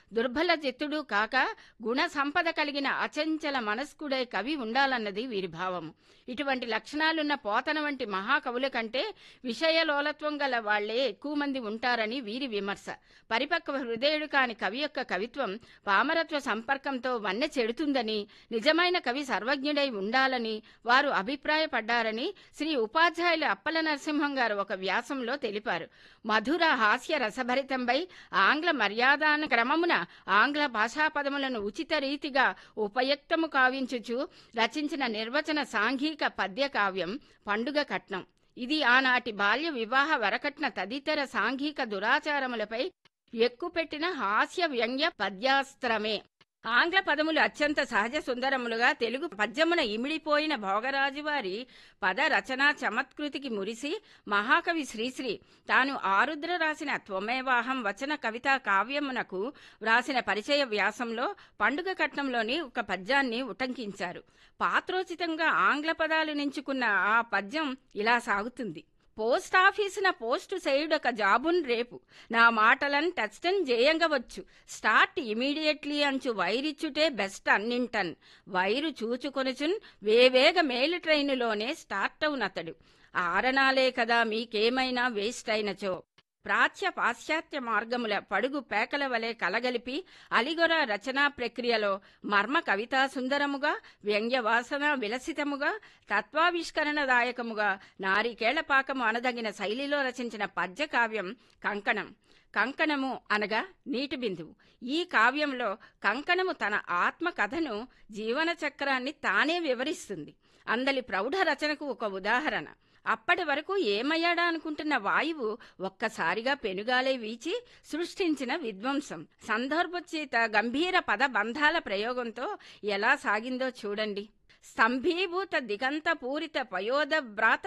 దుర్బల చిత్తుడు కాక గుణ సంపద కలిగిన అచంచల మనస్కుడై కవి ఉండాలన్నది వీరి భావము ఇటువంటి లక్షణాలున్న పోతన వంటి మహాకవుల కంటే విషయలోలత్వం గల వాళ్లే ఎక్కువ మంది ఉంటారని వీరి విమర్శ పరిపక్వ హృదయుడు కాని కవి యొక్క కవిత్వం పామరత్వ సంపర్కంతో వన్నె చెడుతుందని నిజమైన కవి సర్వజ్ఞుడై ఉండాలని వారు అభిప్రాయపడ్డారని శ్రీ ఉపాధ్యాయులు అప్పల నరసింహం గారు ఒక వ్యాసంలో తెలిపారు మధుర హాస్య రసభరితంపై ఆంగ్ల మర్యాదాన క్రమమున ఆంగ్ల భాషా పదములను ఉచిత రీతిగా ఉపయుక్తము కావించుచు రచించిన నిర్వచన సాంఘిక పద్య కావ్యం పండుగ కట్నం ఇది ఆనాటి బాల్య వివాహ వరకట్న తదితర సాంఘిక దురాచారములపై ఎక్కుపెట్టిన హాస్య వ్యంగ్య పద్యాస్త్రమే ఆంగ్ల పదములు అత్యంత సహజ సుందరములుగా తెలుగు పద్యమున ఇమిడిపోయిన భోగరాజు వారి పద రచనా చమత్కృతికి మురిసి మహాకవి శ్రీశ్రీ తాను ఆరుద్ర రాసిన త్వమేవాహం వచన కవితా కావ్యమునకు వ్రాసిన పరిచయ వ్యాసంలో పండుగ కట్నంలోని ఒక పద్యాన్ని ఉటంకించారు పాత్రోచితంగా ఆంగ్ల పదాలు నించుకున్న ఆ పద్యం ఇలా సాగుతుంది పోస్ట్ ఆఫీసున పోస్టు చేయుడొక జాబున్ రేపు నా మాటలన్ టచ్టన్ జేయంగవచ్చు స్టార్ట్ ఇమీడియట్లీ అంచు వైరిచ్చుటే బెస్ట్ అన్నింటన్ వైరు చూచుకొనుచున్ వేవేగ మేలు ట్రైనులోనే స్టార్ట్ అవునతడు ఆరణాలే కదా మీకేమైనా వేస్ట్ అయినచో ప్రాచ్య పాశ్చాత్య మార్గముల పడుగు పేకల వలె కలగలిపి అలిగొర రచనా ప్రక్రియలో మర్మ కవితా సుందరముగా వ్యంగ్యవాసన విలసితముగా తత్వావిష్కరణదాయకముగా నారికేళ్ల పాకము అనదగిన శైలిలో రచించిన పద్య కావ్యం కంకణం కంకణము అనగా నీటి బిందువు ఈ కావ్యంలో కంకణము తన ఆత్మ కథను జీవన చక్రాన్ని తానే వివరిస్తుంది అందలి ప్రౌఢ రచనకు ఒక ఉదాహరణ అప్పటి వరకు ఏమయ్యాడా అనుకుంటున్న వాయువు ఒక్కసారిగా పెనుగాలే వీచి సృష్టించిన విధ్వంసం సందర్భోచిత గంభీర పద బంధాల ప్రయోగంతో ఎలా సాగిందో చూడండి స్తంభీభూత దిగంత పూరిత పయోద వ్రాత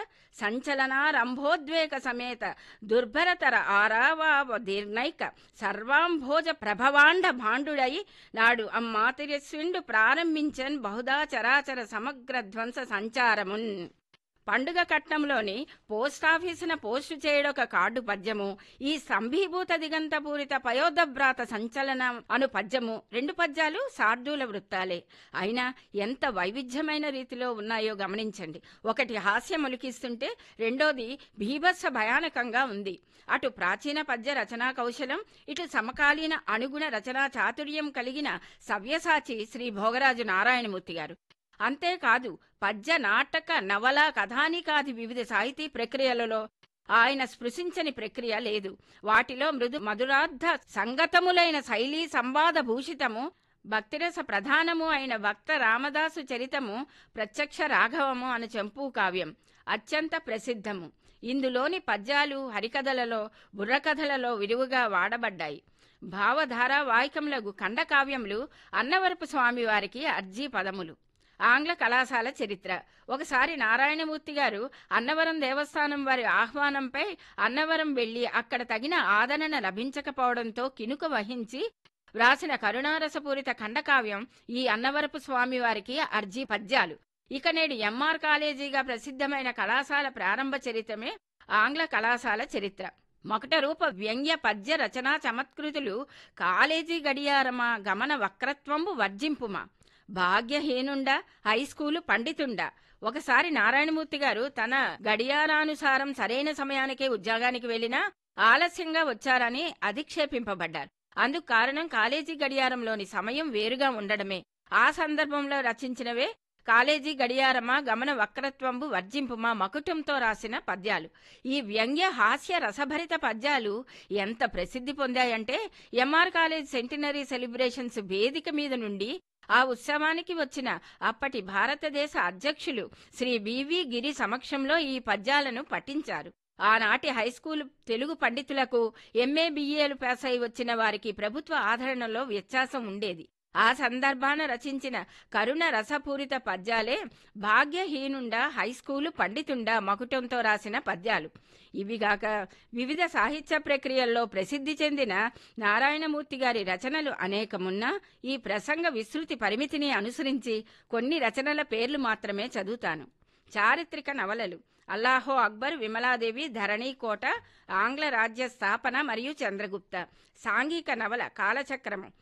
సంచలనారంభోద్వేగ సమేత దుర్భరతర ఆరావావ దీర్ఘైక సర్వాంభోజ ప్రభవాండ భాండుడై నాడు అమ్మాతిరస్విండు ప్రారంభించన్ బహుదా చరాచర సమగ్ర ధ్వంస సంచారమున్ పండుగ కట్నంలోని పోస్టాఫీసున పోస్టు చేయడొక కార్డు పద్యము ఈ సంభీభూత దిగంతపూరిత పయోధభ్రాత సంచలనం అను పద్యము రెండు పద్యాలు శార్దూల వృత్తాలే అయినా ఎంత వైవిధ్యమైన రీతిలో ఉన్నాయో గమనించండి ఒకటి హాస్యం ఒలికిస్తుంటే రెండోది భీభత్స భయానకంగా ఉంది అటు ప్రాచీన పద్య రచనా కౌశలం ఇటు సమకాలీన అణుగుణ రచనా చాతుర్యం కలిగిన సవ్యసాచి శ్రీ భోగరాజు నారాయణమూర్తి గారు అంతేకాదు పద్య నాటక నవల కథానికాది వివిధ సాహితీ ప్రక్రియలలో ఆయన స్పృశించని ప్రక్రియ లేదు వాటిలో మృదు మధురార్థ సంగతములైన శైలీ సంవాద భూషితము భక్తిరస ప్రధానము అయిన భక్త రామదాసు చరితము ప్రత్యక్ష రాఘవము అను చెంపు కావ్యం అత్యంత ప్రసిద్ధము ఇందులోని పద్యాలు హరికథలలో బుర్రకథలలో విరివిగా వాడబడ్డాయి భావధారావాహికములకు ఖండకావ్యములు అన్నవరపు స్వామి వారికి అర్జీ పదములు ఆంగ్ల కళాశాల చరిత్ర ఒకసారి నారాయణమూర్తి గారు అన్నవరం దేవస్థానం వారి ఆహ్వానంపై అన్నవరం వెళ్లి అక్కడ తగిన ఆదరణ లభించకపోవడంతో కినుక వహించి వ్రాసిన కరుణారసపూరిత ఖండకావ్యం ఈ అన్నవరపు స్వామి వారికి అర్జీ పద్యాలు ఇక నేడు ఎంఆర్ కాలేజీగా ప్రసిద్ధమైన కళాశాల ప్రారంభ చరిత్రమే ఆంగ్ల కళాశాల చరిత్ర మొకట రూప వ్యంగ్య పద్య రచనా చమత్కృతులు కాలేజీ గడియారమా గమన వక్రత్వంబు వర్జింపుమా భాగ్యహీనుండా హైస్కూలు పండితుండా ఒకసారి నారాయణమూర్తి గారు తన గడియారానుసారం సరైన సమయానికే ఉద్యోగానికి వెళ్లినా ఆలస్యంగా వచ్చారని అధిక్షేపింపబడ్డారు అందుకు కారణం కాలేజీ గడియారంలోని సమయం వేరుగా ఉండడమే ఆ సందర్భంలో రచించినవే కాలేజీ గడియారమా గమన వక్రత్వంబు వర్జింపుమా మకుటంతో రాసిన పద్యాలు ఈ వ్యంగ్య హాస్య రసభరిత పద్యాలు ఎంత ప్రసిద్ధి పొందాయంటే ఎంఆర్ కాలేజ్ సెంటినరీ సెలబ్రేషన్స్ వేదిక మీద నుండి ఆ ఉత్సవానికి వచ్చిన అప్పటి భారతదేశ అధ్యక్షులు శ్రీ బివి గిరి సమక్షంలో ఈ పద్యాలను పఠించారు ఆనాటి హైస్కూల్ తెలుగు పండితులకు ఎంఏ బిఏలు పాస్ అయి వచ్చిన వారికి ప్రభుత్వ ఆదరణలో వ్యత్యాసం ఉండేది ఆ సందర్భాన రచించిన కరుణ రసపూరిత పద్యాలే భాగ్యహీనుండా హైస్కూలు పండితుండా మకుటంతో రాసిన పద్యాలు ఇవిగాక వివిధ సాహిత్య ప్రక్రియల్లో ప్రసిద్ధి చెందిన నారాయణమూర్తి గారి రచనలు అనేకమున్నా ఈ ప్రసంగ విస్తృతి పరిమితిని అనుసరించి కొన్ని రచనల పేర్లు మాత్రమే చదువుతాను చారిత్రక నవలలు అల్లాహో అక్బర్ విమలాదేవి ధరణి కోట ఆంగ్ల రాజ్య స్థాపన మరియు చంద్రగుప్త సాంఘిక నవల కాలచక్రము